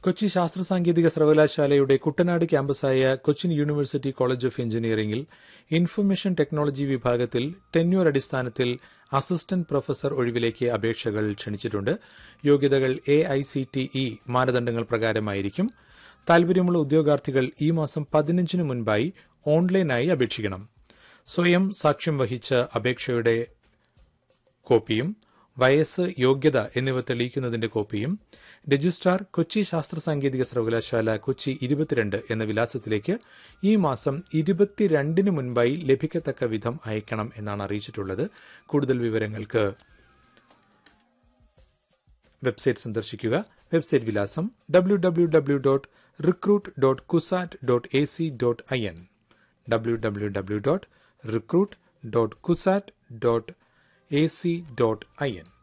കൊച്ചി ശാസ്ത്ര സാങ്കേതിക സർവകലാശാലയുടെ കുട്ടനാട് ക്യാമ്പസായ കൊച്ചിൻ യൂണിവേഴ്സിറ്റി കോളേജ് ഓഫ് എഞ്ചിനീയറിംഗിൽ ഇൻഫർമേഷൻ ടെക്നോളജി വിഭാഗത്തിൽ ടെന്യൂർ അടിസ്ഥാനത്തിൽ അസിസ്റ്റന്റ് പ്രൊഫസർ ഒഴിവിലേക്ക് അപേക്ഷകൾ ക്ഷണിച്ചിട്ടുണ്ട് യോഗ്യതകൾ A I C T E മാനദണ്ഡങ്ങൾ പ്രകാരമായിരിക്കും താൽപര്യമുള്ള ഉദ്യോഗാർത്ഥികൾ ഈ മാസം പതിനഞ്ചിന് മുൻപായി ഓൺലൈനായി അപേക്ഷിക്കണം സ്വയം സാക്ഷ്യം വഹിച്ച അപേക്ഷയുടെ കോപ്പിയും വയസ്സ് യോഗ്യത എന്നിവ തെളിയിക്കുന്നതിന്റെ കോപ്പിയും രജിസ്ട്രാർ കൊച്ചി ശാസ്ത്ര സാങ്കേതിക സർവകലാശാല കൊച്ചി ഇരുപത്തിരണ്ട് എന്ന വിലാസത്തിലേക്ക് ഈ മാസം ഇരുപത്തിരണ്ടിന് മുൻപായി ലഭിക്കത്തക്ക വിധം അയക്കണം എന്നാണ് അറിയിച്ചിട്ടുള്ളത് കൂടുതൽ വിവരങ്ങൾക്ക് വെബ്സൈറ്റ് സന്ദർശിക്കുക വെബ്സൈറ്റ് വിലാസം W W W dot recruit dot CUSAT dot A C dot I N W W W dot recruit dot CUSAT dot A C dot I N